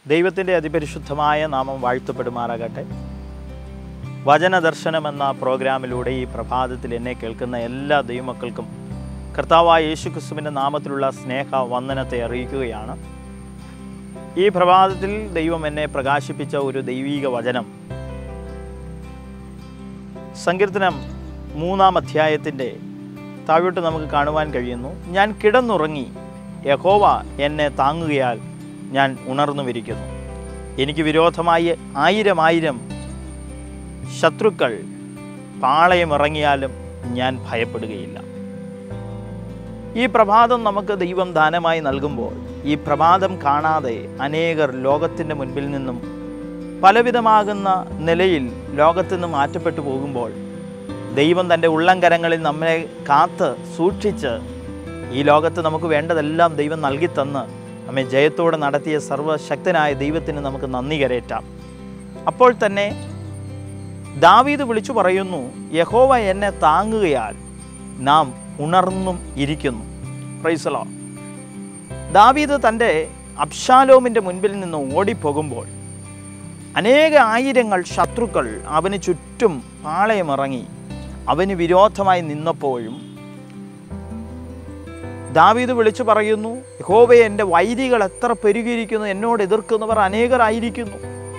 ദൈവത്തിൻ്റെ അതിപരിശുദ്ധമായ നാമം വാഴ്ത്തപ്പെടുമാറാകട്ടെ വചനദർശനം എന്ന പ്രോഗ്രാമിലൂടെ ഈ പ്രഭാതത്തിൽ എന്നെ കേൾക്കുന്ന എല്ലാ ദൈവമക്കൾക്കും കർത്താവായ യേശു ക്രിസ്തുവിൻ്റെ നാമത്തിലുള്ള സ്നേഹ വന്ദനത്തെ അറിയിക്കുകയാണ് ഈ പ്രഭാതത്തിൽ ദൈവം എന്നെ പ്രകാശിപ്പിച്ച ഒരു ദൈവീക വചനം സങ്കീർത്തനം മൂന്നാം അധ്യായത്തിൻ്റെ താഴോട്ട് നമുക്ക് കാണുവാൻ കഴിയുന്നു ഞാൻ കിടന്നുറങ്ങി യഹോവ എന്നെ താങ്ങുകയാൽ ഞാൻ ഉണർന്നുമിരിക്കുന്നു എനിക്ക് വിരോധമായി ആയിരം ആയിരം ശത്രുക്കൾ പാളയമിറങ്ങിയാലും ഞാൻ ഭയപ്പെടുകയില്ല ഈ പ്രഭാതം നമുക്ക് ദൈവം ദാനമായി നൽകുമ്പോൾ ഈ പ്രഭാതം കാണാതെ അനേകർ ലോകത്തിൻ്റെ മുൻപിൽ നിന്നും പലവിധമാകുന്ന നിലയിൽ ലോകത്തു നിന്ന് മാറ്റപ്പെട്ടു പോകുമ്പോൾ ദൈവം തൻ്റെ ഉള്ളംകരങ്ങളിൽ നമ്മളെ കാത്ത് സൂക്ഷിച്ച് ഈ ലോകത്ത് നമുക്ക് വേണ്ടതെല്ലാം ദൈവം നൽകി തന്ന് നമ്മെ ജയത്തോടെ നടത്തിയ സർവശക്തനായ ദൈവത്തിന് നമുക്ക് നന്ദി കരേറ്റാം അപ്പോൾ തന്നെ ദാവീദ് വിളിച്ചു പറയുന്നു യഹോവ എന്നെ താങ്ങുകയാൽ നാം ഉണർന്നും ഇരിക്കുന്നു പ്രൈസലോ ദാവീദ് തൻ്റെ അബ്ഷാലോമിൻ്റെ മുൻപിൽ നിന്ന് ഓടിപ്പോകുമ്പോൾ അനേക ആയിരങ്ങൾ ശത്രുക്കൾ അവന് ചുറ്റും പാളയമിറങ്ങി അവന് വിരോധമായി നിന്നപ്പോഴും ദാവീദ് വിളിച്ചു പറയുന്നു യഹോവയെ എൻ്റെ വൈരികൾ എത്ര പെരുകിയിരിക്കുന്നു എന്നോട് എതിർക്കുന്നവർ അനേകരായിരിക്കുന്നു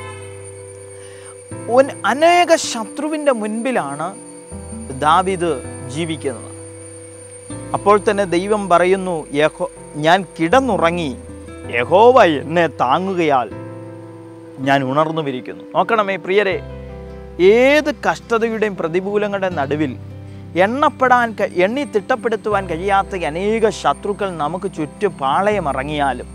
ഒൻ അനേക ശത്രുവിൻ്റെ മുൻപിലാണ് ദാവീദ് ജീവിക്കുന്നത് അപ്പോൾ തന്നെ ദൈവം പറയുന്നു യഹോ ഞാൻ കിടന്നുറങ്ങി യഹോവ എന്നെ താങ്ങുകയാൽ ഞാൻ ഉണർന്നുമിരിക്കുന്നു നോക്കണമേ പ്രിയരെ ഏത് കഷ്ടതയുടെയും പ്രതികൂലങ്ങളുടെ നടുവിൽ എണ്ണപ്പെടാൻ ക- എണ്ണി തിട്ടപ്പെടുത്തുവാൻ കഴിയാത്ത അനേക ശത്രുക്കൾ നമുക്ക് ചുറ്റും പാളയമിറങ്ങിയാലും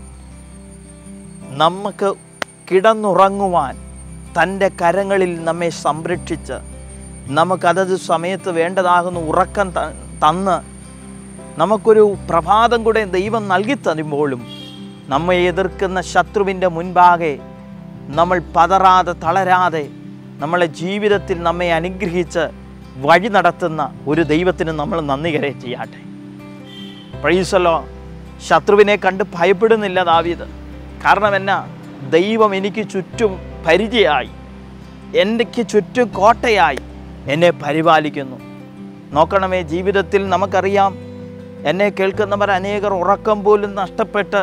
നമുക്ക് കിടന്നുറങ്ങുവാൻ തൻ്റെ കരങ്ങളിൽ നമ്മെ സംരക്ഷിച്ച് നമുക്കതത് സമയത്ത് വേണ്ടതാകുന്ന ഉറക്കം ത- തന്ന് നമുക്കൊരു പ്രഭാതം കൂടെ ദൈവം നൽകി തരുമ്പോഴും നമ്മെ എതിർക്കുന്ന ശത്രുവിൻ്റെ മുൻപാകെ നമ്മൾ പതറാതെ തളരാതെ നമ്മളെ ജീവിതത്തിൽ നമ്മെ അനുഗ്രഹിച്ച് വഴി നടത്തുന്ന ഒരു ദൈവത്തിന് നമ്മൾ നന്ദി കരേ ചെയ്യാട്ടെ പ്രൈസലോ ശത്രുവിനെ കണ്ട് ഭയപ്പെടുന്നില്ല ദാവീദ് കാരണം എന്നാ ദൈവം എനിക്ക് ചുറ്റും പരിചയമായി എനിക്ക് ചുറ്റും കോട്ടയായി എന്നെ പരിപാലിക്കുന്നു നോക്കണമേ ജീവിതത്തിൽ നമുക്കറിയാം എന്നെ കേൾക്കുന്നവർ അനേകർ ഉറക്കം പോലും നഷ്ടപ്പെട്ട്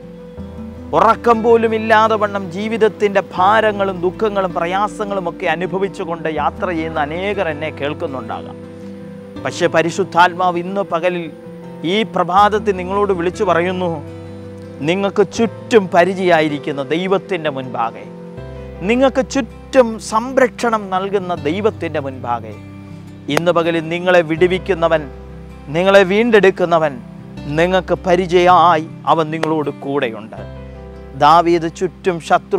ഉറക്കം പോലും ഇല്ലാതെ വണ്ണം ജീവിതത്തിൻ്റെ ഭാരങ്ങളും ദുഃഖങ്ങളും പ്രയാസങ്ങളും ഒക്കെ അനുഭവിച്ചുകൊണ്ട് യാത്ര ചെയ്യുന്ന അനേകർ എന്നെ കേൾക്കുന്നുണ്ടാകാം പക്ഷേ പരിശുദ്ധാത്മാവ് ഇന്ന് പകലിൽ ഈ പ്രഭാതത്തിൽ നിങ്ങളോട് വിളിച്ചു പറയുന്നു നിങ്ങൾക്ക് ചുറ്റും പരിചയമായിരിക്കുന്ന ദൈവത്തിൻ്റെ മുൻപാകെ നിങ്ങൾക്ക് ചുറ്റും സംരക്ഷണം നൽകുന്ന ദൈവത്തിൻ്റെ മുൻപാകെ ഇന്ന് പകലിൽ നിങ്ങളെ വിടുവിക്കുന്നവൻ നിങ്ങളെ വീണ്ടെടുക്കുന്നവൻ നിങ്ങൾക്ക് പരിചയമായി അവൻ നിങ്ങളോട് കൂടെയുണ്ട് ദാവീദ് ചുറ്റും ശത്രു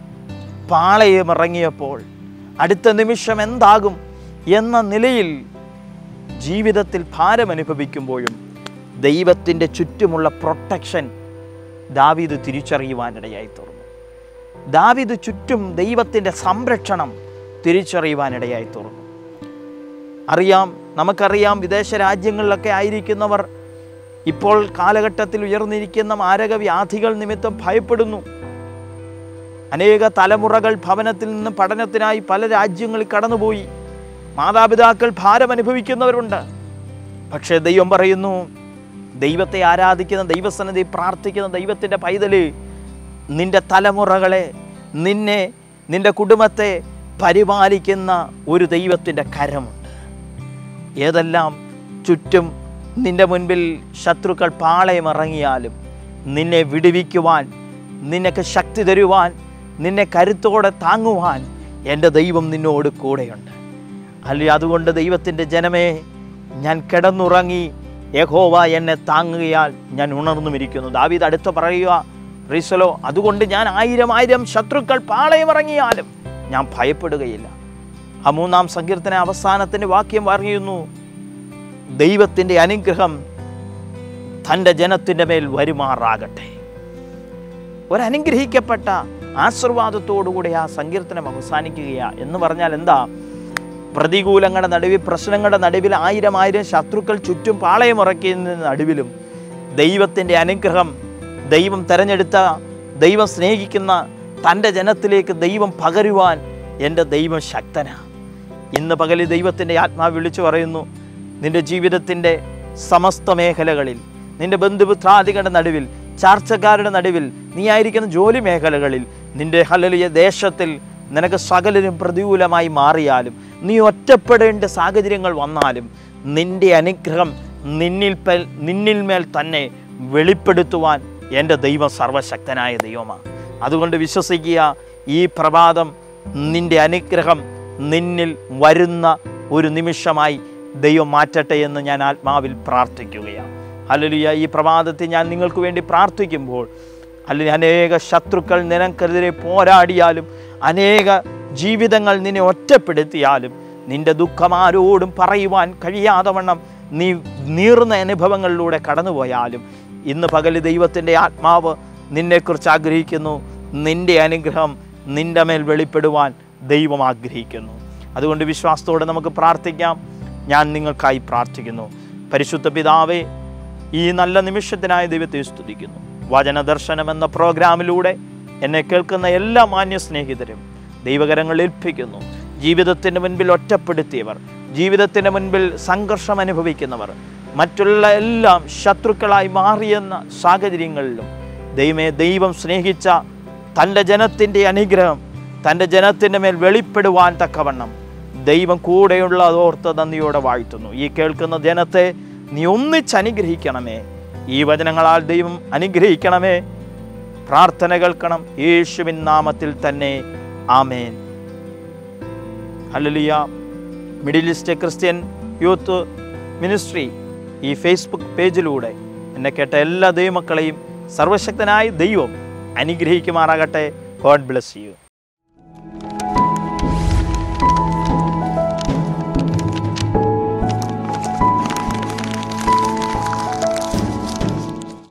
പാളയമിറങ്ങിയപ്പോൾ അടുത്ത നിമിഷം എന്താകും എന്ന നിലയിൽ ജീവിതത്തിൽ ഭാരമനുഭവിക്കുമ്പോഴും ദൈവത്തിൻ്റെ ചുറ്റുമുള്ള പ്രൊട്ടക്ഷൻ ദാവീദ് തിരിച്ചറിയുവാനിടയായി തീർന്നു ദാവീദ് ചുറ്റും ദൈവത്തിൻ്റെ സംരക്ഷണം തിരിച്ചറിയുവാനിടയായി തീർന്നു അറിയാം നമുക്കറിയാം വിദേശ രാജ്യങ്ങളിലൊക്കെ ആയിരിക്കുന്നവർ ഇപ്പോൾ കാലഘട്ടത്തിൽ ഉയർന്നിരിക്കുന്ന മാരകവ്യാധികൾ നിമിത്തം ഭയപ്പെടുന്നു അനേക തലമുറകൾ ഭവനത്തിൽ നിന്ന് പഠനത്തിനായി പല രാജ്യങ്ങളിൽ കടന്നുപോയി മാതാപിതാക്കൾ ഭാരം അനുഭവിക്കുന്നവരുണ്ട് പക്ഷേ ദൈവം പറയുന്നു ദൈവത്തെ ആരാധിക്കുന്ന ദൈവസന്നിധി പ്രാർത്ഥിക്കുന്ന ദൈവത്തിൻ്റെ പൈതല് നിന്റെ തലമുറകളെ നിന്നെ നിന്റെ കുടുംബത്തെ പരിപാലിക്കുന്ന ഒരു ദൈവത്തിൻ്റെ കരമുണ്ട് ഏതെല്ലാം ചുറ്റും നിന്റെ മുൻപിൽ ശത്രുക്കൾ പാളയമിറങ്ങിയാലും നിന്നെ വിടുവിക്കുവാൻ നിനക്ക് ശക്തി തരുവാൻ നിന്നെ കരുത്തോടെ താങ്ങുവാൻ എൻ്റെ ദൈവം നിന്നോട് കൂടെയുണ്ട് അല്ല അതുകൊണ്ട് ദൈവത്തിൻ്റെ ജനമേ ഞാൻ കിടന്നുറങ്ങി യഹോവ എന്നെ താങ്ങുകയാൽ ഞാൻ ഉണർന്നുമിരിക്കുന്നു ദാവീദ് അടുത്ത് പറയുക റീസലോ അതുകൊണ്ട് ഞാൻ ആയിരം ആയിരം ശത്രുക്കൾ പാളയമിറങ്ങിയാലും ഞാൻ ഭയപ്പെടുകയില്ല ആ മൂന്നാം സങ്കീർത്തന അവസാനത്തിൻ്റെ വാക്യം പറയുന്നു ദൈവത്തിൻ്റെ അനുഗ്രഹം തൻ്റെ ജനത്തിൻ്റെ മേൽ വരുമാറാകട്ടെ ഒരനുഗ്രഹിക്കപ്പെട്ട ആശീർവാദത്തോടുകൂടി ആ സങ്കീർത്തനം അവസാനിക്കുകയാ എന്ന് പറഞ്ഞാൽ എന്താ പ്രതികൂലങ്ങളുടെ നടുവിൽ പ്രശ്നങ്ങളുടെ നടുവിൽ ആയിരം ആയിരം ശത്രുക്കൾ ചുറ്റും പാളയമുറക്കുന്ന നടുവിലും ദൈവത്തിൻ്റെ അനുഗ്രഹം ദൈവം തിരഞ്ഞെടുത്ത ദൈവം സ്നേഹിക്കുന്ന തൻ്റെ ജനത്തിലേക്ക് ദൈവം പകരുവാൻ എൻ്റെ ദൈവം ശക്തനാണ് ഇന്ന് പകല് ദൈവത്തിൻ്റെ ആത്മാവ് വിളിച്ചു പറയുന്നു നിൻ്റെ ജീവിതത്തിൻ്റെ സമസ്ത മേഖലകളിൽ നിൻ്റെ ബന്ധുപുത്രാദികളുടെ നടുവിൽ ചാർച്ചക്കാരുടെ നടുവിൽ നീ ആയിരിക്കുന്ന ജോലി മേഖലകളിൽ നിൻ്റെ ഹലലിയ ദേശത്തിൽ നിനക്ക് സകലരും പ്രതികൂലമായി മാറിയാലും നീ ഒറ്റപ്പെടേണ്ട സാഹചര്യങ്ങൾ വന്നാലും നിൻ്റെ അനുഗ്രഹം നിന്നിൽ പൽ നിന്നിൽ മേൽ തന്നെ വെളിപ്പെടുത്തുവാൻ എൻ്റെ ദൈവം സർവശക്തനായ ദൈവമാണ് അതുകൊണ്ട് വിശ്വസിക്കുക ഈ പ്രഭാതം നിൻ്റെ അനുഗ്രഹം നിന്നിൽ വരുന്ന ഒരു നിമിഷമായി ദൈവം മാറ്റട്ടെ എന്ന് ഞാൻ ആത്മാവിൽ പ്രാർത്ഥിക്കുകയാണ് ഹല്ലേലൂയ ഈ പ്രഭാതത്തിൽ ഞാൻ നിങ്ങൾക്ക് വേണ്ടി പ്രാർത്ഥിക്കുമ്പോൾ അല്ലെങ്കിൽ അനേക ശത്രുക്കൾ നിനക്കെതിരെ പോരാടിയാലും അനേക ജീവിതങ്ങൾ നിന്നെ ഒറ്റപ്പെടുത്തിയാലും നിന്റെ ദുഃഖം ആരോടും പറയുവാൻ കഴിയാതെ വണ്ണം നീ നീർന്ന അനുഭവങ്ങളിലൂടെ കടന്നുപോയാലും ഇന്ന് പകല് ദൈവത്തിൻ്റെ ആത്മാവ് നിന്നെക്കുറിച്ച് ആഗ്രഹിക്കുന്നു നിന്റെ അനുഗ്രഹം നിന്റെ മേൽ വെളിപ്പെടുവാൻ ദൈവം ആഗ്രഹിക്കുന്നു അതുകൊണ്ട് വിശ്വാസത്തോടെ നമുക്ക് പ്രാർത്ഥിക്കാം ഞാൻ നിങ്ങൾക്കായി പ്രാർത്ഥിക്കുന്നു പരിശുദ്ധ പിതാവേ ഈ നല്ല നിമിഷത്തിനായി ദൈവത്തെ സ്തുതിക്കുന്നു വചനദർശനം എന്ന പ്രോഗ്രാമിലൂടെ എന്നെ കേൾക്കുന്ന എല്ലാ മാന്യ സ്നേഹിതരും ദൈവകരങ്ങൾ ഏൽപ്പിക്കുന്നു ജീവിതത്തിൻ്റെ മുൻപിൽ ഒറ്റപ്പെടുത്തിയവർ ജീവിതത്തിൻ്റെ മുൻപിൽ സംഘർഷം അനുഭവിക്കുന്നവർ മറ്റുള്ള എല്ലാം ശത്രുക്കളായി മാറിയെന്ന സാഹചര്യങ്ങളിലും ദൈവമേ ദൈവം സ്നേഹിച്ച തൻ്റെ ജനത്തിൻ്റെ അനുഗ്രഹം തൻ്റെ ജനത്തിൻ്റെ മേൽ വെളിപ്പെടുവാൻ തക്കവണ്ണം ദൈവം കൂടെയുള്ള ഓർത്ത് നന്ദിയോടെ വാഴ്ത്തുന്നു ഈ കേൾക്കുന്ന ജനത്തെ നീ ഒന്നിച്ച് അനുഗ്രഹിക്കണമേ ഈ വചനങ്ങളാൽ ദൈവം അനുഗ്രഹിക്കണമേ പ്രാർത്ഥന കേൾക്കണം യേശുവിൻ നാമത്തിൽ തന്നെ ആമേൻ ഹല്ലേലൂയ Middle East Christian youth ministry ഈ ഫേസ്ബുക്ക് പേജിലൂടെ എന്നെ കേട്ട എല്ലാ ദൈവമക്കളെയും സർവശക്തനായ ദൈവം അനുഗ്രഹിക്കുമാറാകട്ടെ ഗോഡ് ബ്ലെസ് യു